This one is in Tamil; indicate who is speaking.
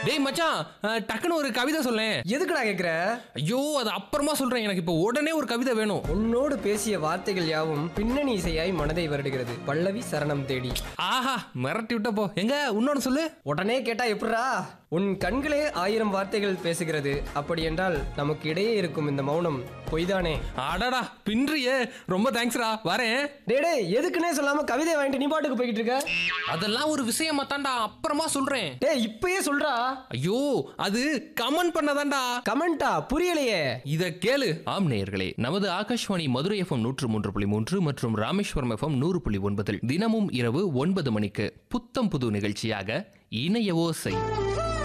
Speaker 1: டேய் மச்சான் அஹ், டக்குன்னு ஒரு கவிதை சொல்லேன்
Speaker 2: எதுக்குடா கேக்குற
Speaker 1: ஐயோ அது அப்புறமா சொல்றேன் எனக்கு இப்போ உடனே ஒரு கவிதை வேணும்
Speaker 2: உன்னோடு பேசிய வார்த்தைகள் யாவும் பின்னணி இசையாய் மனதை வருடுகிறது பல்லவி சரணம் தேடி
Speaker 1: ஆஹா மிரட்டி விட்ட போ எங்க இன்னொன்னு சொல்லு
Speaker 2: உடனே கேட்டா எப்படிரா உன் கண்களே ஆயிரம் வார்த்தைகள் பேசுகிறது அப்படி என்றால் நமக்கு இடையே இருக்கும் இந்த மௌனம் பொய்தானே
Speaker 1: அடடா பின்றியே ரொம்ப தேங்க்ஸ்டா வரேன்
Speaker 2: டேய் டேய் எதுக்குன்னே சொல்லாம கவிதை வாங்கிட்டு நீ பாட்டுக்கு போய்கிட்டு இருக்க
Speaker 1: அதெல்லாம் ஒரு விஷயமா தான்டா அப்புறமா சொல்றேன்
Speaker 2: டேய் இப்பயே சொல்றா
Speaker 1: ஐயோ அது கமெண்ட் பண்ணதான்டா
Speaker 2: கமெண்டா புரியலையே
Speaker 1: இத கேளு ஆம் நேயர்களே நமது ஆகாஷ்வாணி மதுரை எஃப்எம் நூற்று மூன்று புள்ளி மூன்று மற்றும் ராமேஸ்வரம் எஃப்எம் நூறு புள்ளி ஒன்பதில் தினமும் இரவு ஒன்பது மணிக்கு புத்தம் புது நிகழ்ச்சியாக இணைய ஓசை